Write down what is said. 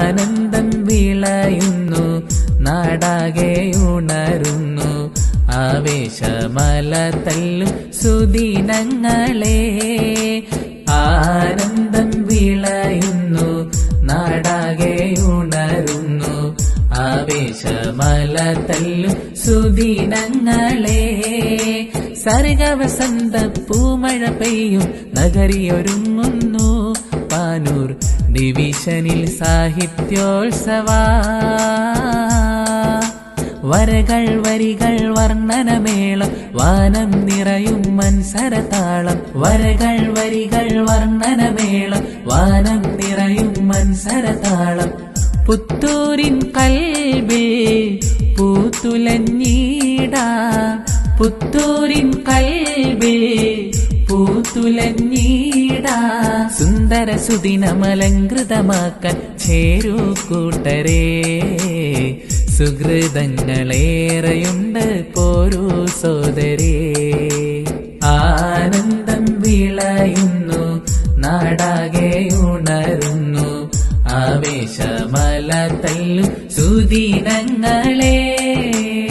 ആനന്ദം വിളയുന്നു നാടാകെ ഉണരുന്നു ആവേശമല തല്ലും സുദിനങ്ങളെ ആനന്ദം വിളയുന്നു നാടാകെ ഉണരുന്നു ആവേശമല തല്ലും സുദിനങ്ങളെ സർഗവസന്ത പൂമഴ പെയ്യും നഗരിയൊരുങ്ങുന്നു പാനൂർ ഡിവിഷനിൽ സാഹിത്യോത്സവ വരകൾ വരികൾ വർണ്ണനമേളം വാനം നിറയും മൻസരതാളം വരകൾ വരികൾ വർണ്ണനമേളം വാനം നിറയും മൻസരതാളം പുത്തൂരിൻ കൽബിൽ പൂത്തുലഞ്ഞീട പുത്തൂരിൻ കൽബിൽ പൂത്തുലഞ്ഞീട സുന്ദര സുദിനമലങ്കൃതമാക്കാൻ ചേരൂ കൂട്ടരേ സുഹൃതങ്ങളേറെയുണ്ട് പോരൂ സോദരേ ആനന്ദം വിളയുന്നു നാടാകെ ഉണരുന്നു ആവേശമല തല്ലും സുദിനങ്ങളേ